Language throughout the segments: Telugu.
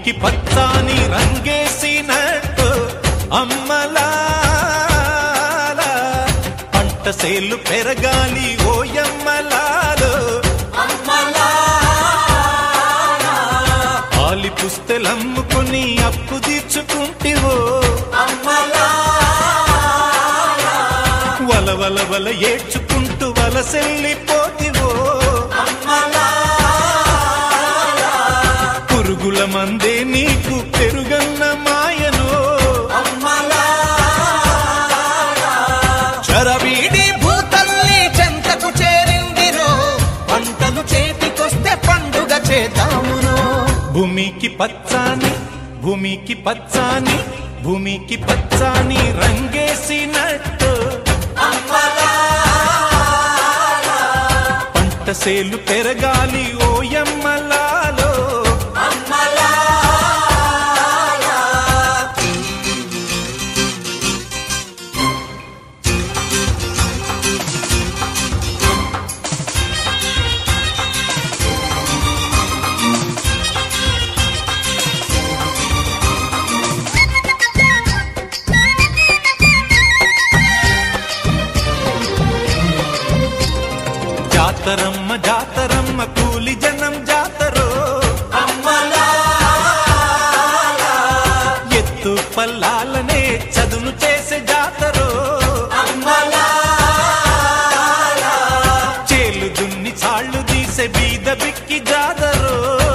భూమికి పచ్చాని రంగేసినట్టు అమ్మలా పంట సేలు పెరగాలి ఓయమ్మలాలు ఆలి పుస్తెలమ్ముకుని అప్పు తీర్చుకుంటివో వల వల వల ఏడ్చుకుంటూ వలసెల్లిపోతివో పురుగుల మందే నీకు పెరుగన్న మాయను చరవీడి భూతల్లి చెంతకు చేరిందిరో పంటలు చేతికొస్తే పండుగ చేద్దామునో భూమికి పచ్చాని భూమికి పచ్చాని భూమికి పచ్చాని రంగేసినట్టు పంట సేలు పెరగాలి ఓయమ్మలాలో జాతరమ్మ జాతరమ్మ కూలి జనం జాతరో ఎత్తు పల్లాలనే చదును చేసే జాతరో చేలు దున్ని చాళ్ళు తీసే బీద బిక్కి జాతరో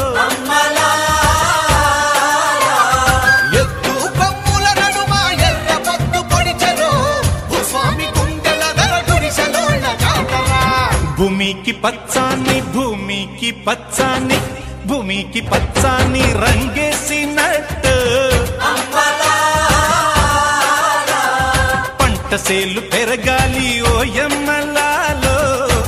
ఎత్తు కొమ్ముల నడుమ ఎర్ర పొత్తు పొడిచెరో భూస్వామి గుండెల ధర గుడిసెలోన జాతరా భూమికి పచ్చాని భూమికి పచ్చాని భూమికి పచ్చాని రంగేసినట్టు పంట సేలు పెరగాలి ఓయమ్మలాలో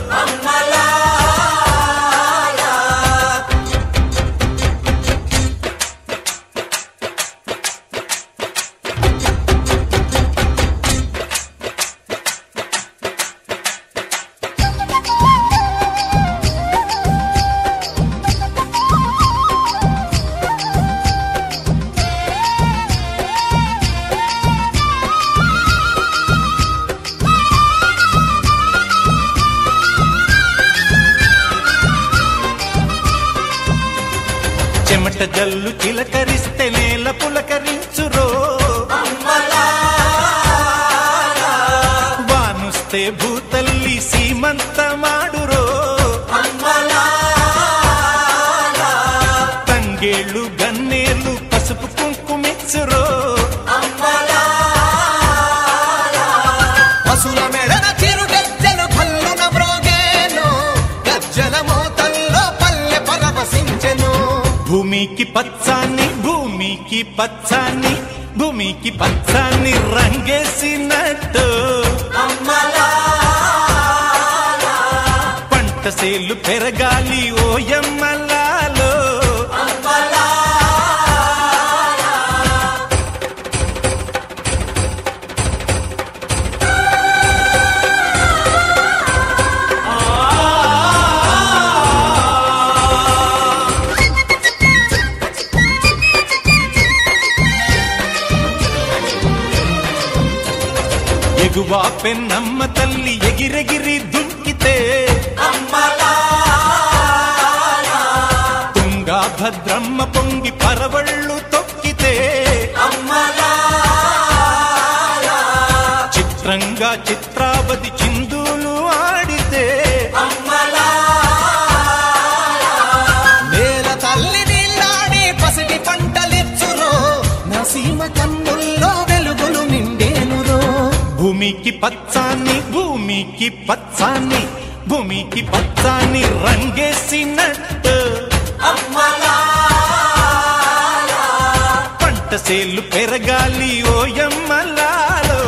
చెమట జల్లు చిలకరిస్తే నేల పులకరించురో వానుస్తే భూతల్లి సీమంతమాడురో తంగేళ్ళు గన్నేళ్ళు పసుపు కుంకుమిచ్చురో పశుల మెడన చిరు గజ్జలు కల్లున మ్రోగేను గజ్జల మోతల్లో పల్లె పరవశించెను భూమికి పచ్చాని భూమికి పచ్చాని భూమికి పచ్చాని రంగేసినట్టు పంట సేలు పెరగాలి ఓయమ్మలాలో ఎగువా పెన్నమ్మ తల్లి ఎగిరెగిరి దుంకితే తుంగా భద్రమ్మ పొంగి పరవళ్ళు తొక్కితే చిత్రంగా చిత్రావతి చిందులు ఆడితే నేల తల్లి నీళ్ళాడి పసిడి పంటలిచ్చురో నా సీమ కన్నుల్లో వెలుగులు నిండేనురో భూమికి పచ్చాని భూమికి పచ్చాని భూమికి పచ్చాని రంగేసినట్టు పంట సేలు పెరగాలి ఓయమ్మలాలో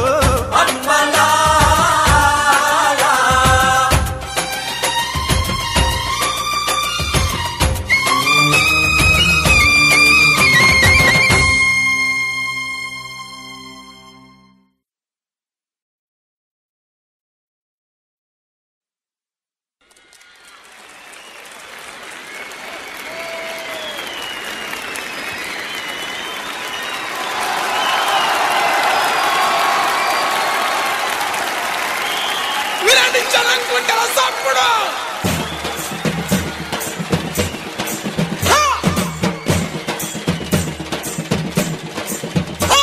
శ్రీకాకుళం గుండెల సప్పుడు హా! హా!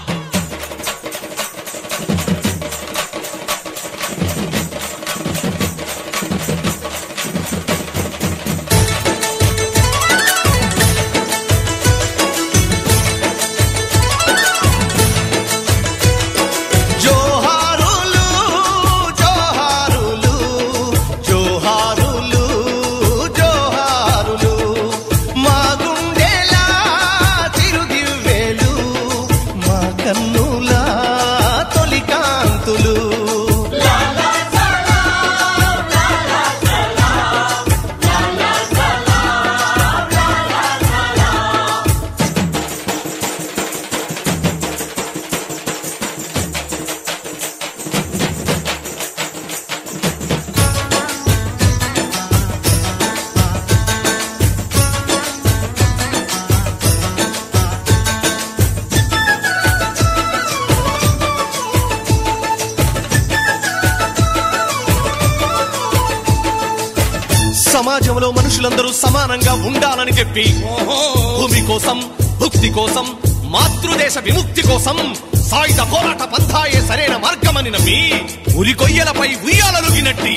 జోహారులు జోహారులు జోహారులు జోహారులు మా గుండెలా చిరుదివ్వేలు మా కన్నుల తొలి కాంతులు సమాజంలో మనుషులందరూ సమానంగా ఉండాలని చెప్పి భూమి కోసం భుక్తి కోసం మాతృదేశ విముక్తి కోసం సాయుధ పోరాట పంథాయే సరైన మార్గమని నమ్మి ఉరి కొయ్యలపై ఉయ్యాలలుగినట్టి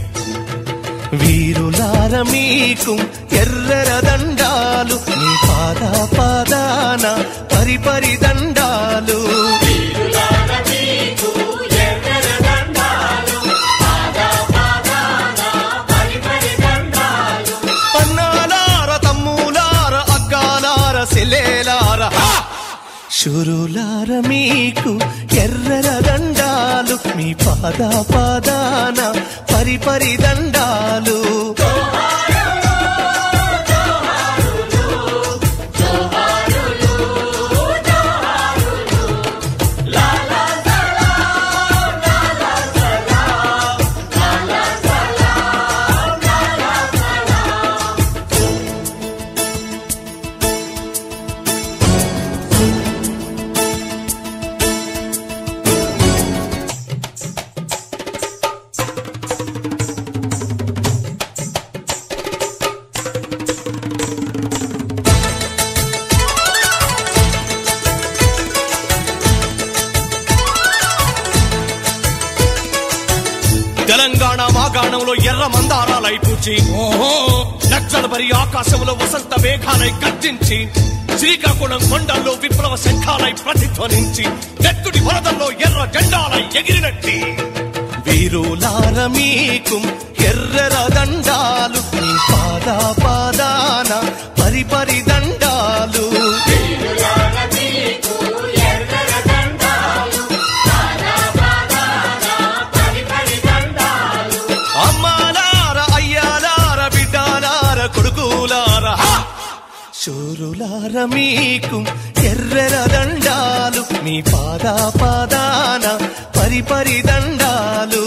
వీరులార మీకు ఎర్రర దండాలు మీ పాద పాదాన పరిపరి దండాలు అన్నాలార తమ్ములార అక్కాలార సెలేలార శురులార మీకు ఎర్రర దండాలు మీ పాద పాదాన పరిపరి దండాలు తెలంగాణ మాగాణంలో ఎర్ర మందారాలై పూచి నక్సల్ బరి ఆకాశంలో వసంత మేఘాలై గర్జించి శ్రీకాకుళం కొండల్లో విప్లవ శంఖాలై ప్రతిధ్వనించి నెత్తుడి వరదల్లో ఎర్ర జెండాలై ఎగిరినట్టి వీరులార మీకు ఎర్రర దండాలు మీ పాద పాదాన పరిపరి దండాలు అమ్మాలార అయ్యాలార బిడ్డాలార కొడుకులార హా! శూరులార మీకు ఎర్రెర దండాలు మీ పాద పాదాన పరిపరి దండాలు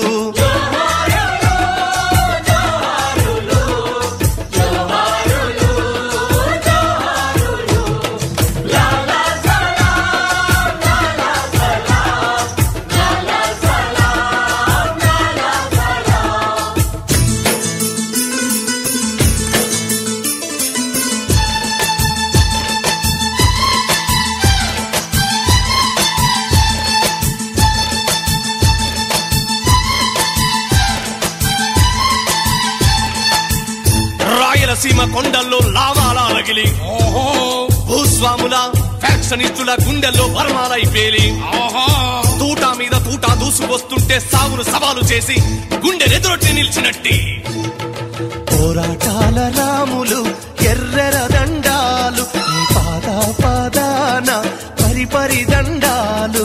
రాయలసీమ కొండల్లో లావాలా రగిలి భూస్వాముల ఫ్యాక్షనిస్టుల గుండెల్లో బర్మాలై పేలి తూటా మీద తూటా దూసుకొస్తుంటే సాగును సవాలు చేసి గుండెనెదురొట్టి నిలిచినట్టి పోరాటాల రాములు ఎర్రెర దండాలు మీ పాద పాదాన పరిపరి దండాలు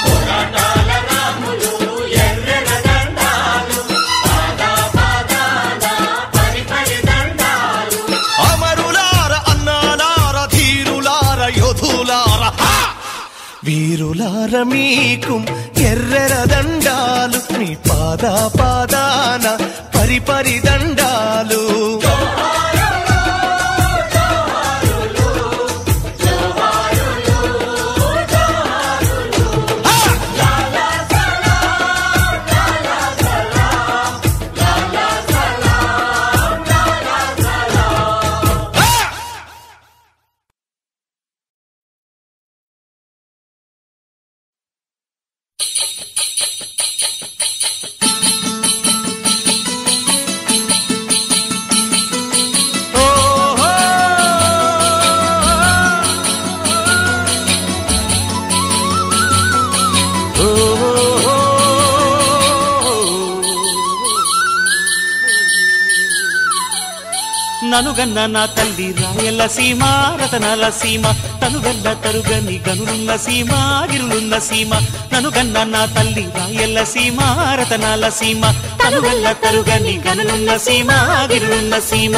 అమరులార అన్నాలార ధీరులార యోధులార హా! వీరులార మీకు ఎర్రెర దండాలు మీ పాద పాదాన పరిపరి దండాలు హా! ననుగన్న నా తల్లి రాయల సీమ రతనాల సీమ తనుగల్ల తరుగని గనులున్న సీమ గిరులున్న సీమ ననుగన్న నా తల్లి రాయల సీమ రతనాల సీమ తనుగల్ల తరుగని గనులున్న సీమ గిరులున్న సీమ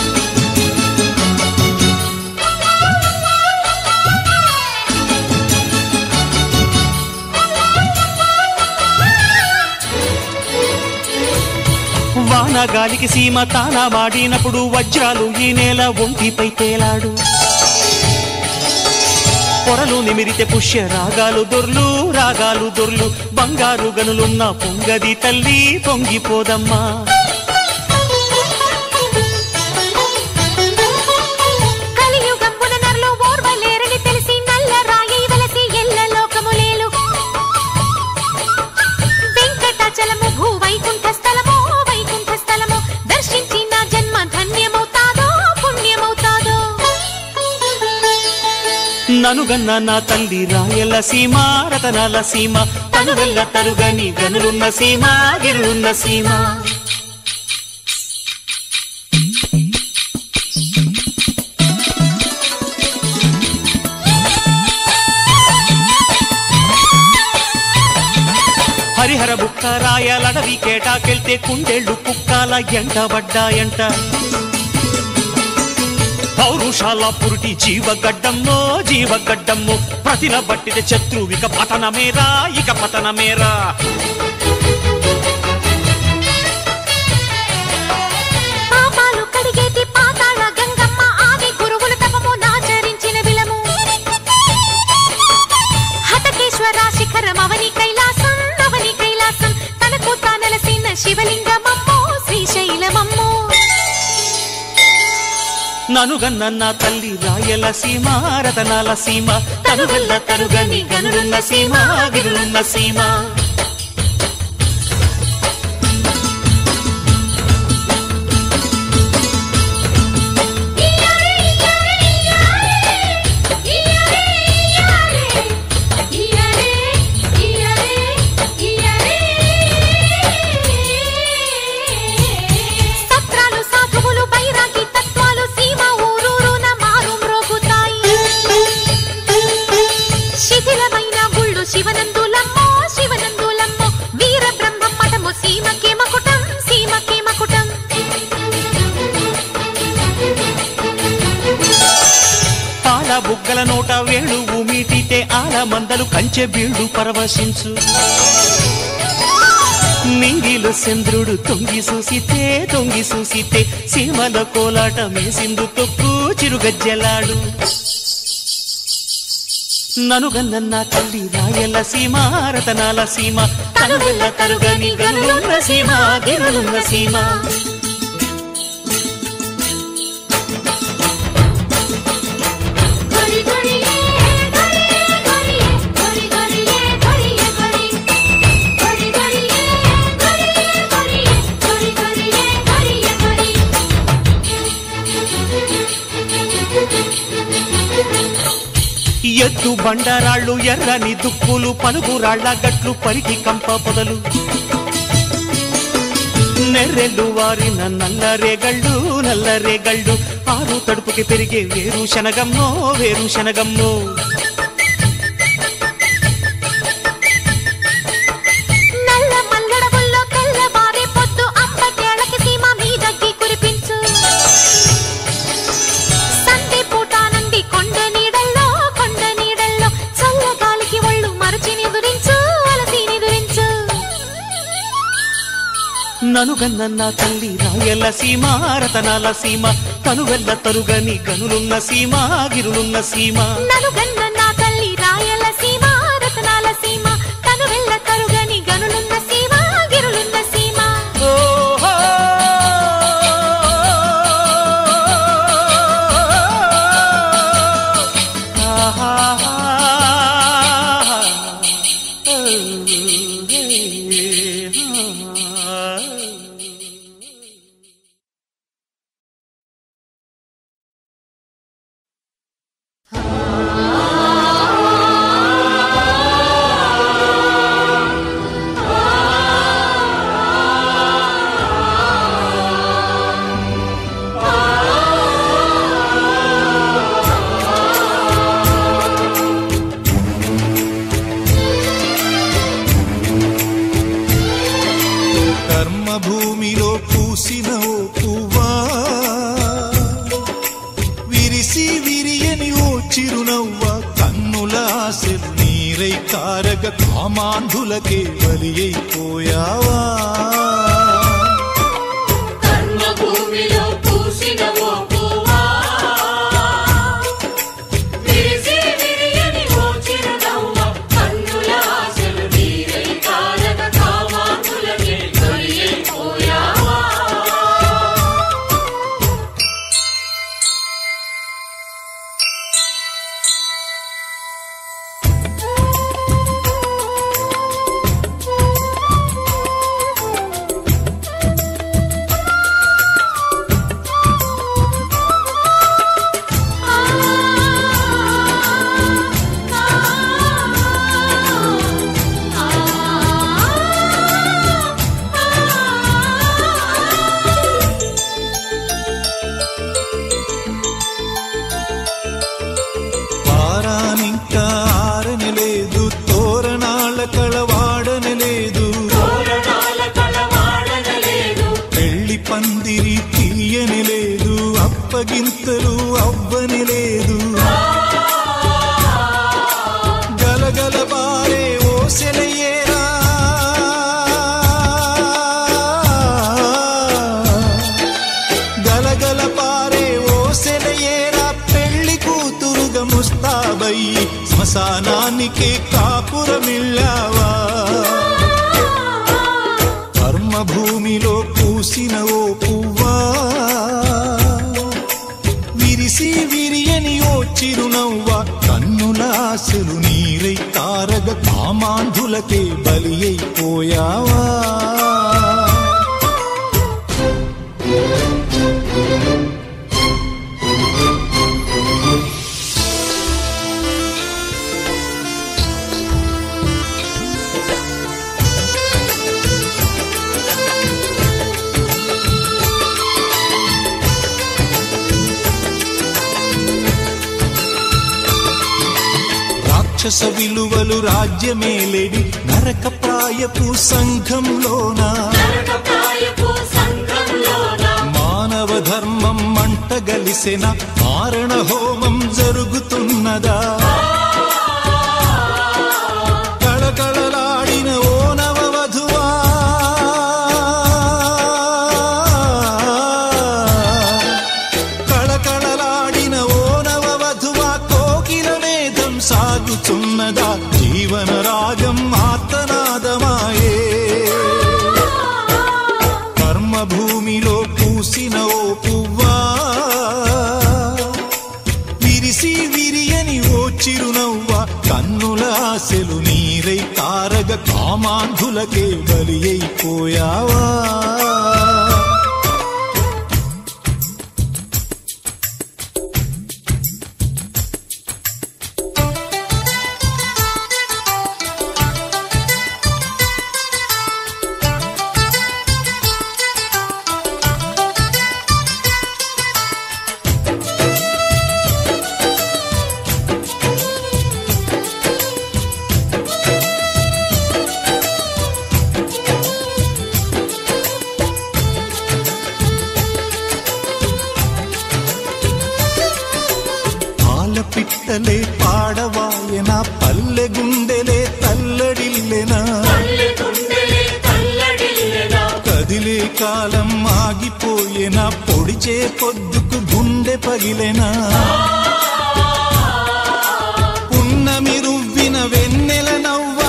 వాన గాలికి సీమ తానా వాడినప్పుడు వజ్రాలు ఈ నేల ఒంటిపై తేలాడు పొరలు నిమిరితే పుష్య రాగాలు దొర్లు రాగాలు దొర్లు బంగారు గనులున్న పొంగది తల్లి పొంగిపోదమ్మా కలియుగంబున నరులు ఓర్వలేరని తెలిసి నల్ల రాయి వెలసి ఎల్ల లోకములేలు వెంకటాచలము భూ వైకుంఠ స్థలము వైకుంఠ స్థలము దర్శించి నా జన్మ ధన్యమవుతాదో పుణ్యమవుతాదో ననుగన్న నా తల్లి రాయల సీమ రతనాల సీమ తనుగల్ల తరుగని గనులున్న సీమ గిరులున్న సీమ హరిహర బుక్క రాయలడవి కేటాకెళ్తే కుండెళ్ళు కుక్కాల ఎంటబడ్డాయంట పౌరుషాల పురుటి జీవగడ్డమ్మో జీవగడ్డమ్మో ప్రతిన బట్టిన శత్రువిక పతనమేరా ఇక పతనమేరా పాపాలు కడిగేటి పాతాళ గంగమ్మ ఆది గురువులు తపము నాచరించిన విలము హతకేశ్వర శిఖరం అవని కైలాసం అవని కైలాసం తనకు తానలసిన శివలింగమమ్మో శ్రీశైలమమ్మో ననుగన్న నా తల్లి రాయల సీమ రతనాల సీమ తనుగల్ల తరుగని గనులున్న సీమ గిరులున్న సీమ సత్రాలు సాధువులు బైరాగి తత్వాలు సీమ ఊరూరున మారు మ్రోగుతాయి శిథిలమైన గుళ్ళు శివనందులమ్మో శివనందులమ్మో వీర బ్రహ్మ మఠము సీమకే మకుటం సీమకే మకుటం పాల బుగ్గల నోట వేణు మీటితే ఆల మందలు కంచె బీళ్లు పరవశించు నింగిలు చంద్రుడు తొంగి చూసితే తొంగి చూసితే సీమల కోలాట మేసిందు తొక్కు చిరుగజ్జలాడు ననుగన్న నా తల్లి రాయల సీమ రతనాల సీమ తనుగల్ల తరుగని గనులున్న సీమ గిరులున్న సీమ గరి గరియే గరియే గరియే గరి గరియే గరియే గరి గరి గరియే గరియే గరియే గరి గరియే గరియే గరి ఎత్తు బండరాళ్ళు ఎర్రని దుక్కులు పలుగురాళ్ల గట్లు పరికి కంప పొదలు నెర్రెళ్ళు వారిన నల్లరేగళ్ళు నల్లరేగళ్ళు ఆరు తడుపుకి పెరిగే వేరు శనగమ్మో వేరు శనగమ్మో నల్ల మల్లడవుల్లో తెల్లవారే పొద్దు అంబకేళకి సీమ మీదకి కురిపించు సంధి పూటానంది కొండ నీడల్లో కొండ నీడల్లో చల్ల గాలికి ఒళ్ళు మరచి నిదురించు అలసి నిదురించు ననుగన్న నా తల్లి రాయల సీమ రతనాల సీమ తనువెల్ల తరుగని గనులున్న సీమ గిరులున్న సీమ నలుగన్న నా తల్లి రాయల సీమ రతనాల సీమ తను వెళ్ళ తరుగని గనులున్న సీమ గిరులున్న సీమ ఓహో! ఆ పూసిన ఓ పువ్వా విరిసి విరియని ఓ చిరునవ్వ కన్నుల ఆశలు నీరై కారగ కామాంధులకే బలి అయిపోయావా కర్మభూమిలో పూసిన ఓ పువ్వా విరిసి విరియని ఓ చిరునవ్వ కన్నుల ఆశలు నీరై కారక కామాంధులకే బలియైపోయావా వారానింకా ఆరని లేదు తోరణాల కళవాడని లేదు తోరణాల కలవాడనలేదు పెళ్లి పందిరి తీయని లేదు అప్పగింతలు అవ్వని లేదు గలగల బారే ఓసెలయ్యేరా గలగల పారే ఓసెలయ్యేరా పెళ్లి కూతురుగా ముస్తాబయ్యి శ్మశానానికి కాపురమిల్లావా కర్మభూమిలో పూసిన ఓ పువ్వా విరిసి విరియని ఓ చిరునవ్వ కన్నుల ఆశలు నీరై తారగ కామాంధులకే బలి అయిపోయావా రాక్షస విలువలు రాజ్యమేలేడి నరక ప్రాయపు సంఘంలోన నరకప్రాయపు సంఘంలోన మానవ ధర్మం మంటగలిసిన మారణ హోమం జరుగుతున్నదా కళకళలాడిన ఓ నవవధువా కళకళలాడిన ఓ నవవధువా కోకిల మేధం సాగుతున్నదా జీవన రాగం ఆర్తనాదమాయే కర్మభూమిలో పూసిన ఓ పువ్వా విరిసి విరియని ఓ చిరునవ్వ కన్నుల ఆశలు నీరై తారగ కామాంధులకే బలి అయిపోయావా పాల పిట్టలే పాడవాయన పల్లె గుండెలే తల్లడిల్లెనా తల్లి గుండెలే తల్లడిల్లెనా కదిలే కాలం ఆగిపోయేనా పొడిచే పొద్దుకు గుండె పగిలెనా పున్నమి రువ్విన వెన్నెల నవ్వా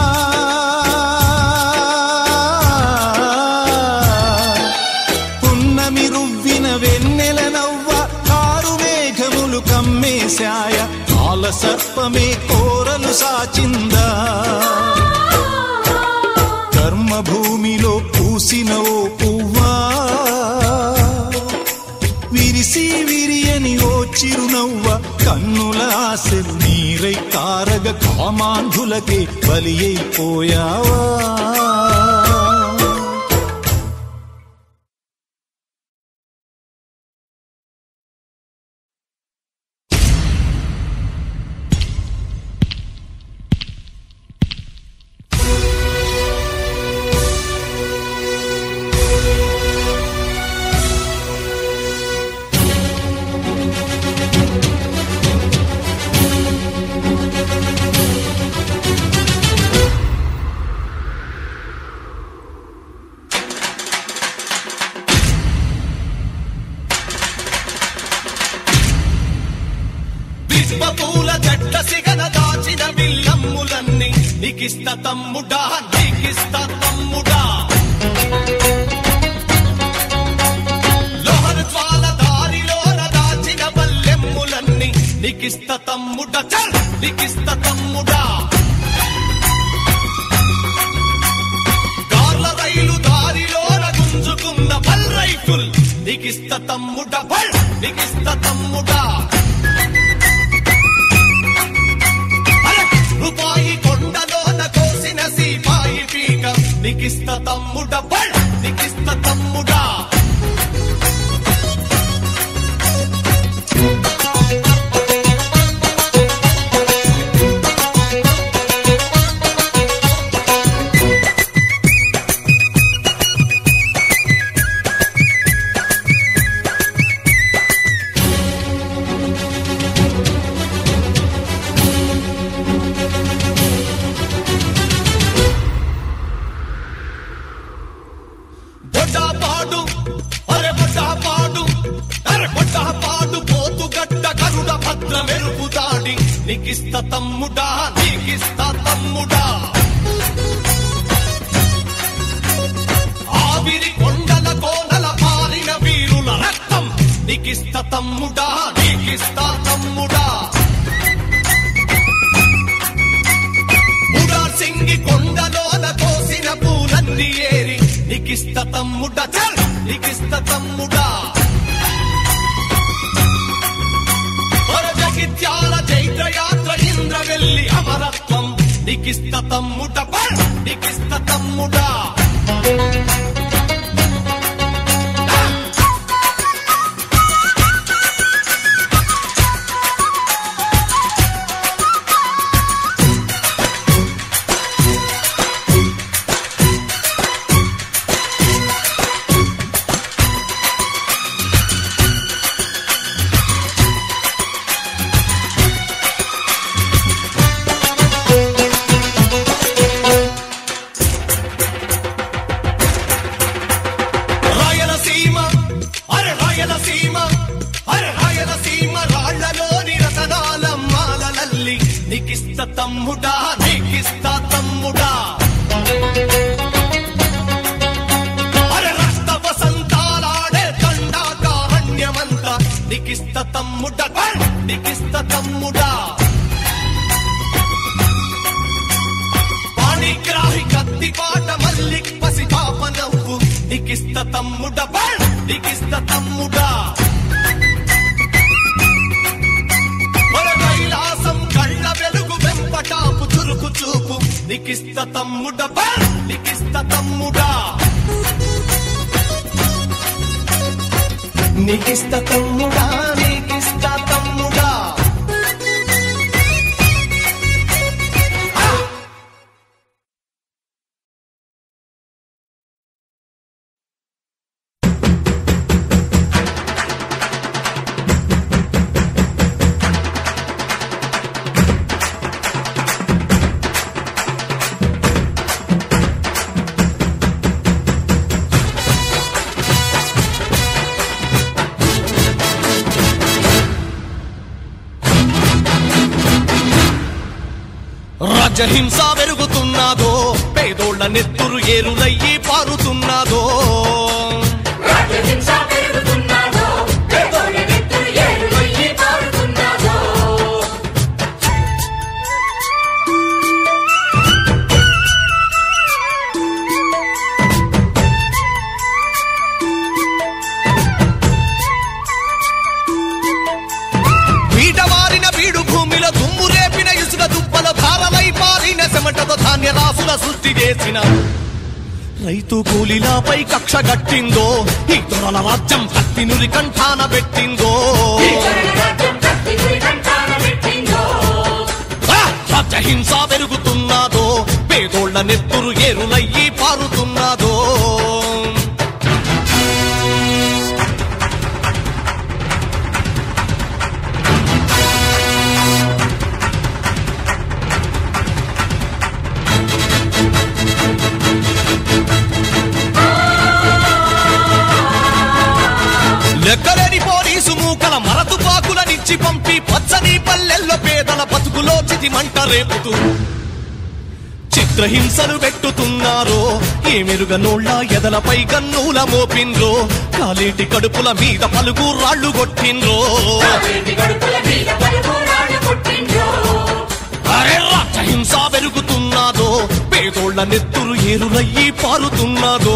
పున్నమి రువ్విన వెన్నెల నవ్వ కారు మేఘములు కమ్మేశాయ కాల సర్పమే కోరలు సాచిందా కర్మభూమిలో పూసిన ఓ పువ్వా విరిసి విరియని ఓ చిరునవ్వ కన్నుల ఆశలు నీరై కారగ కామాంధులకే బలి అయిపోయావా నీకిస్త తమ్ముడా నీకిస్త తమ్ముడా లోహన జ్వాల దారిలోన దాచిన బల్లెమ్ములన్నీ నీకిస్త తమ్ముడా చల్ నీకిస్త తమ్ముడా కార్ల రైలు దారిలోన గుంజుకున్న బల్ రైఫుల్ నీకిస్త తమ్ముడా బల్ నీకిస్త తమ్ముడా అరే, రూపాయి కొండలోన కోసిన సీపాయి పీక నీకిస్త తమ్ముడ బల్ నీకిస్త తమ్ముడా బొడ్డాపాడు అరే బొడ్డాపాడు అరే బొడ్డాపాడు పోతుగడ్డ గరుడ భద్ర మెరుపు దాడి నీకిస్త తమ్ముడా నీకిస్త తమ్ముడా ఆవిరి కొండల కోనల పారిన వీరుల రక్తం నీకిస్త తమ్ముడా నీకిస్త తమ్ముడా ముడా సింగి కొండలోన కోసిన పూలన్నీ ఏరి నీకిస్త తమ్ముడా చల్ నీకిస్త తమ్ముడా జగిత్యాల చైత్రయాత్ర ఇంద్ర వెళ్ళి అమరత్వం నీకిస్త తమ్ముడ బల్ నీకిస్త తమ్ముడా రాయలసీమ అరే రాయలసీమ అరే రాయలసీమ రాళ్లలోని రతనాల మాలలల్లి నీకిస్త తమ్ముడా నీకిస్త తమ్ముడా అరే రక్త వసంతాలాడే దండాకారణ్యమంతా నీకిస్త తమ్ముడా బల్! నీకిస్త తమ్ముడా పాణిగ్రాహి కత్తి పాట మల్లిక్ పసి పాప నవ్వు నీకిస్త తమ్ముడ బల్! నీకిస్త తమ్ముడా మన కైలాసం కళ్ళ వెలుగు వెంపటాపు చురుకు చూపు నీకిస్త తమ్ముడ బల్! నీకిస్త తమ్ముడా నీకిస్త తమ్ముడా నీకిస్త తమ్ముడా రాజహింస పెరుగుతున్నదో పేదోళ్ల నెత్తురు ఏరులయ్యి పారుతున్నదో రాజహింస పెరుగుతున్నదో పేదోళ్ళ నెత్తురు ఏరులయ్యి పారుతున్నదో వీటవారిన వీడు భూమిలో దుమ్ము రేపిన ఇసుక దుప్పల ధారలై పారిన చెమటతో ధాన్య రాసుల సృష్టి చేసిన రైతు కూలీలపై కక్ష గట్టిందో ఈ దొరల రాజ్యం కత్తి నురి కంఠాన పెట్టిందో ఈ కరణ రాజ్యం కత్తి గురి కంఠాన పెట్టిందో ఆ! రాజ్యహింస పెరుగుతున్నదో పేదోళ్ల నెత్తురు ఏరులయ్యి పారుతున్నదో లెక్కలేని పోలీసు మూకల చిత్రహింసలు పెట్టుతున్నారో ఏ మెరుగ నోళ్ళ ఎదలపై గన్నుల మోపిండ్రో కాలేటి కడుపుల మీద పలుగు రాళ్ళు కొట్టిండ్రో అరే రాజహింస పెరుగుతున్నాదో పేదోళ్ళ నెత్తురు ఏరులయ్యి పారుతున్నాదో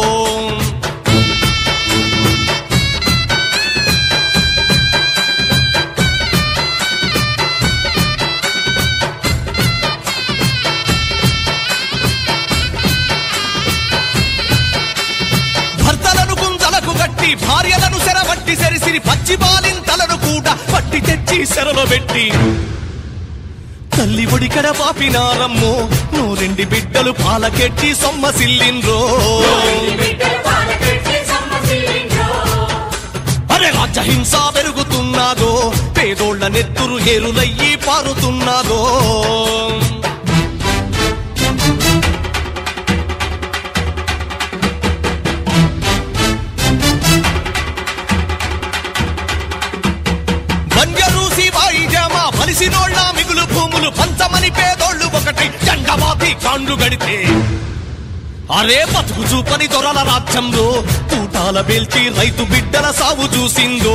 భర్తలను గుంజలకు గట్టి భార్యలను సెరబట్టి సెరిసిరి పచ్చి బాలింతలను కూడా పట్టి తెచ్చి సెరలో పెట్టి తల్లి ఒడికడ పాపినారమ్మో నూరెండి బిడ్డలు పాలకెట్టి సొమ్మసిల్లిండ్రో అరే రాజ్యహింస పెరుగుతున్నాదో పేదోళ్ళ నెత్తురు ఏరులయ్యి పారుతున్నాదో బంజరూసి వాయిజమా బలిసినోళ్ళ మిగులు భూములు పంచమని పేదోళ్ళు ఒకటై జంగమాతి కాండ్లు గడితే అరే బతుకు చూపని దొరల రాజ్యంలో కూటాల పేల్చి రైతు బిడ్డల సాగు చూసిందో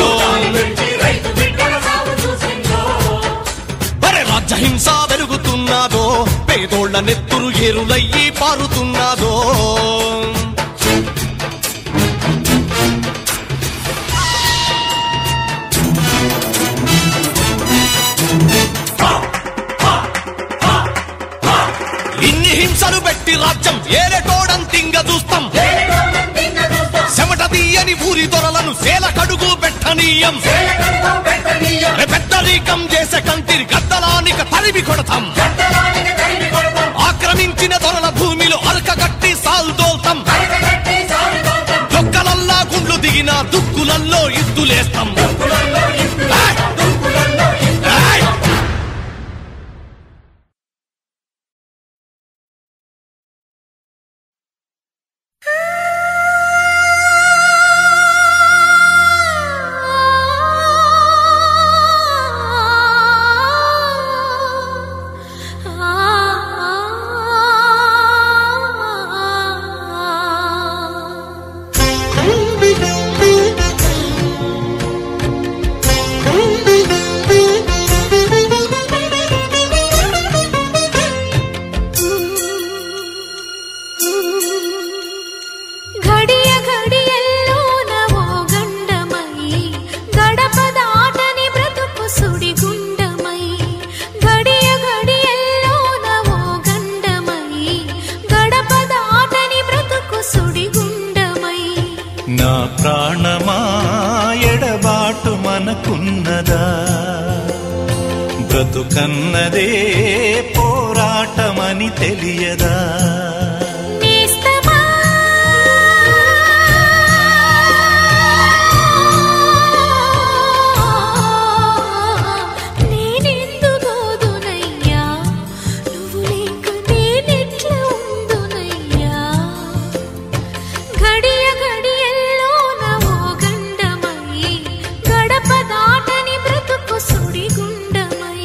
అరే రాజ్యహింస పెరుగుతున్నాదో పేదోళ్ళ నెత్తురు ఏరులయ్యి పారుతున్నాదో ఇన్ని హింసలు పెట్టి రాజ్యం ఏలటోడం తింగ చూస్తాం చెమట తీయని ఊరి దొరలను సేల కడుగు పెట్టనీయం రే పెద్దరీకం చేసే కంతిరి గద్దలానిక తరిమి కొడతాం ఆక్రమించిన దొరల భూమిలో అరకగట్టి సాల్దోల్తాం దొక్కలల్లా గుండ్లు దిగిన దుక్కులల్లో ఇద్దులేస్తాం ఏయ్! ఏయ్! ఘడియ ఘడియల్లోన ఓ గండమై గడప దాటని బ్రతుకు సుడిగుండమై ఘడియ ఘడియల్లోన ఓ గండమై గడప దాటని బ్రతుకు సుడిగుండమై నా ప్రాణమా ఎడబాటు మనకున్నదా బ్రతుకన్నదే పోరాటమని తెలియదా నేస్తమా నేనెందు గోదునయ్యా నువ్వు లేక నేనెట్ల ఉందునయ్యా ఘడియ ఘడియల్లోన ఓ గండమై గడప దాటని బ్రతుకు సుడిగుండమై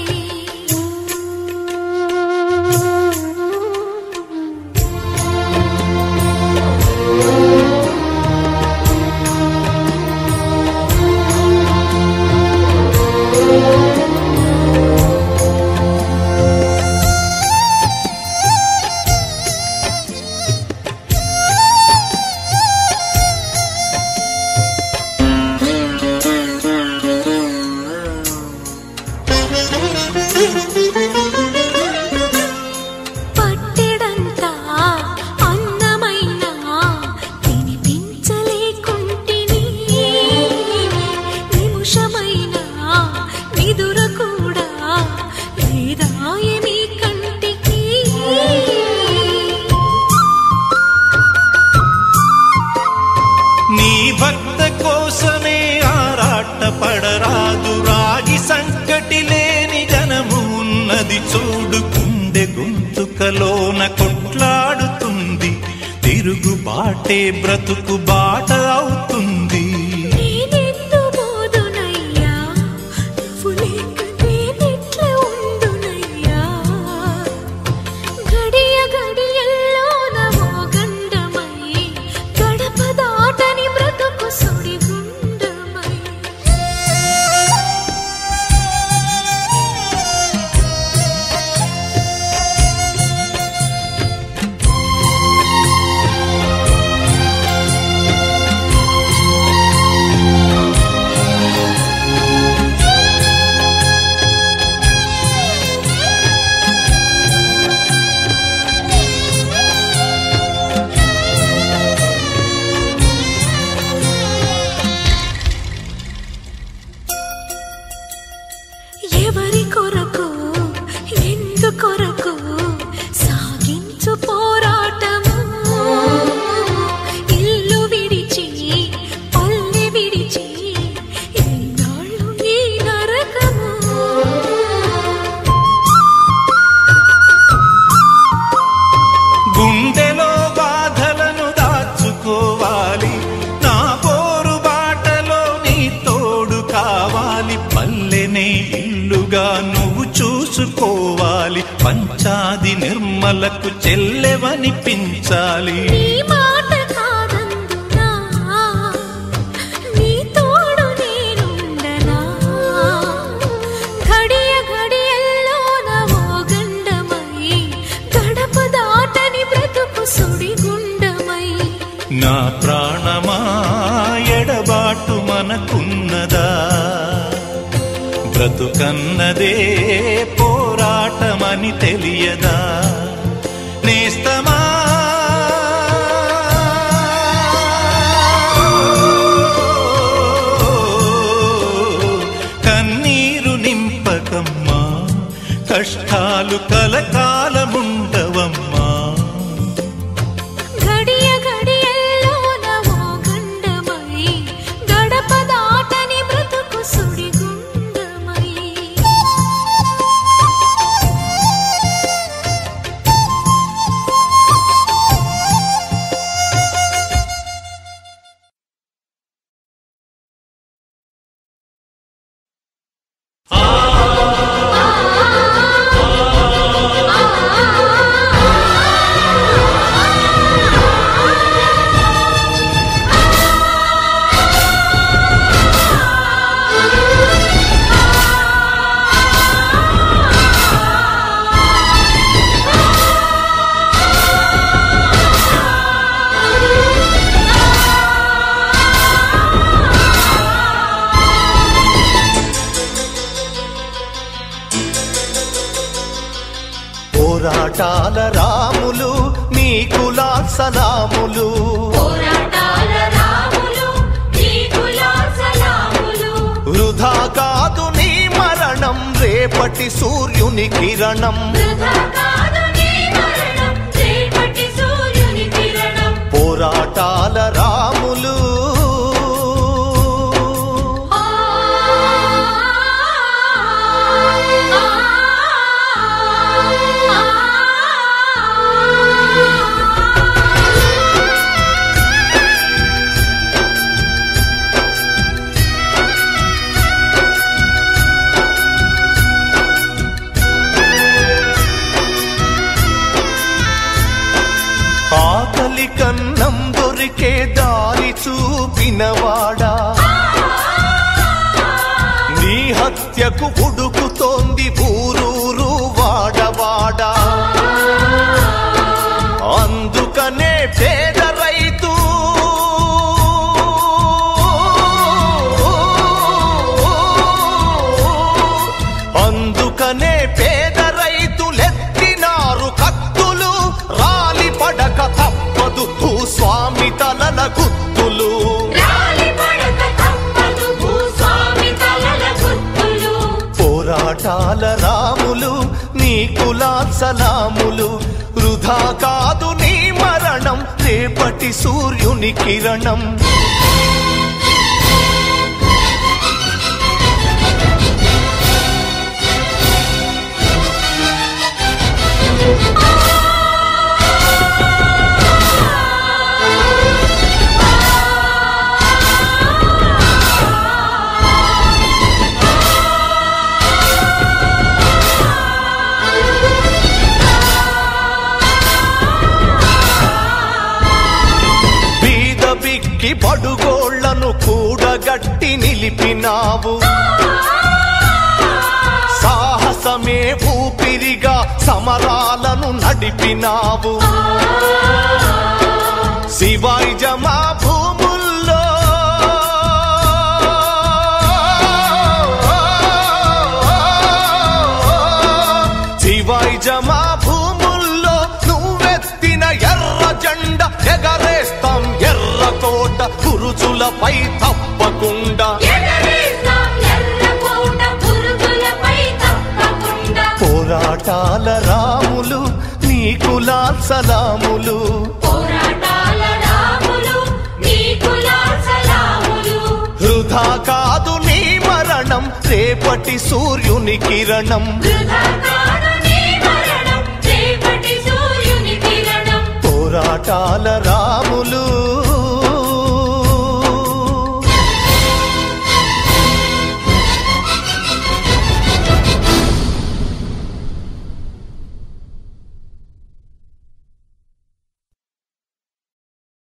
పట్టెడంతా అన్నమైన తినిపించలేకుంటిని నిమిషమైన నిదుర కూడా లేదాయమి కంటికి నీ భక్త కోసమే ఆరాట పడరాదు రాగి సంకటి లేని జనము ఉన్నది చూడు గుండె గొంతుకలోన కొట్లాడుతుంది తిరుగు బాటే బ్రతుకు బాట అవుతుంది నేనెందు బోదునయ్యా నువ్వు లేక నేనెట్ల ఉందునయ్యా అమ్మలకు చెల్లెవనిపించాలి నీ మాట కాదందునా నీ తోడు నేనుండనా ఘడియ ఘడియల్లోన ఓ గండమై గడప దాటని బ్రతుకు సుడిగుండమై నా ప్రాణమా ఎడబాటు మనకున్నదా బ్రతుకన్నదే పోరాటమని తెలియదా నేస్తమా కన్నీరు నింపకమ్మా కష్టాలు కలకాలముండవమ్మా ఘడియ ఘడియల్లోన ఓ గండమై గడప దాటని బ్రతుకు సుడిగుండమై పోరాటాల రాములు నీకులా సలాములు పోరాటాల రాములు నీకులా సలాములు వృధా కాదు నీ మరణం రేపటి సూర్యుని కిరణం వృధా కాదు నీ మరణం రేపటి సూర్యుని కిరణం పోరాటాల రాములు ఆ ఆకలి కన్నం దొరికే దారి చూపినవాడా నీ హత్యకు ఉడుకుతోంది ఊరూరు వాడవాడా అందుకనే పేద రైతు అందుకనే పేద రైతులెత్తినారు కత్తులు రాలి పడక తప్పదు భూస్వామి తలల గుత్తులు రాలి పడక తప్పదు భూస్వామి తలల గుర్తులు పోరాటాల రాములు నీ కులా సలాములు వృధా కాదు నీ మరణం రేపటి సూర్యుని కిరణం బీద బిక్కి పడుగోళ్లను కూడగట్టి నిలిపినావు సాహసమే ఊపిరిగా సమరాలను నడిపినావు శివాయి జమా భూముల్లో శివాయి జమా భూముల్లో నువ్వెత్తిన ఎర్ర జెండ ఎగరేస్తాం ఎర్ర కోట గురుజులపై తప్పకుండా ఎగరేస్తాం ఎర్రకోట పురుగులపై తప్పకుండా పోరాటాల రాములు నీకులా సలాములు పోరాటాల రాములు నీకులా సలాములు వృధా కాదు నీ మరణం రేపటి సూర్యుని కిరణం వృధా కాదు నీ మరణం రేపటి సూర్యుని కిరణం పోరాటాల రాములు